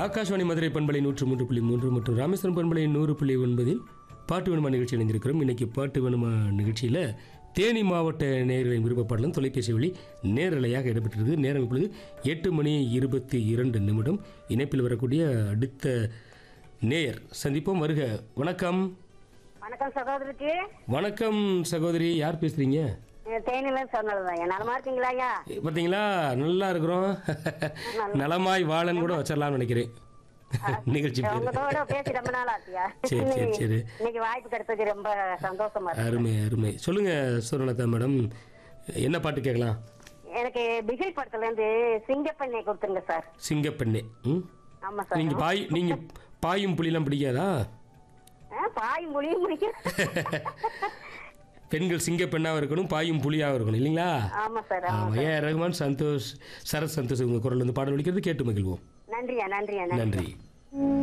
ஆகாஷ்வாணி மதுரை பண்பலை நூற்று மூன்று புள்ளி மூன்று மற்றும் ராமேஸ்வரம் பண்பலை நூறு புள்ளி ஒன்பதில் பாட்டு வேணுமா நிகழ்ச்சி இணைந்திருக்கிறோம் இன்னைக்கு பாட்டு வேணுமா நிகழ்ச்சியில் தேனி மாவட்ட நேயர்களின் விருப்பப்பாடலும் தொலைபேசி வழி நேரலையாக இடம்பெற்றிருக்கு நேரம் இப்பொழுது எட்டு மணி இருபத்தி இரண்டு நிமிடம் இணைப்பில் வரக்கூடிய அடுத்த நேயர் சந்திப்போம் வருக வணக்கம் வணக்கம் சகோதரிக்கு வணக்கம் சகோதரி யார் பேசுறீங்க தேனில சொன்னதுதான் நலமா இருக்கீங்களா ஐயா பார்த்தீங்களா நல்லா இருக்கிறோம் நலமாய் வாழன் கூட வச்சிடலாம்னு நினைக்கிறேன் நிகழ்ச்சி பேர் உங்களோட பேசி ரொம்ப நாள் ஆச்சியா சரி, சரி, சரி. இன்னைக்கு வாய்ப்பு கிடைச்சது ரொம்ப சந்தோஷமா இருக்கு அருமை அருமை சொல்லுங்க சுரலதா மேடம் என்ன பாட்டு கேட்கலாம் எனக்கு பிகில் படத்துல இருந்து சிங்கப்பண்ணை கொடுத்துருங்க சார் சிங்கப்பெண்ணே ம் ஆமா சார் நீங்க பாய் நீங்க பாயும் புலிலாம் பிடிக்காதா ஆ, பாய் மொழியும் முடிக்க பெண்கள் சிங்கப்பெண்ணாக இருக்கணும் பாயும் புலியாக இருக்கணும் இல்லைங்களா ஆமா சார் ஆமா ஆமாம் ஏ ரகுமான் சந்தோஷ் சரத் சந்தோஷ் உங்க குரல் வந்து பாடல் ஒழிக்கிறது கேட்டு மகிழ்வோம் நன்றியா நன்றியா நன்றி நன்றி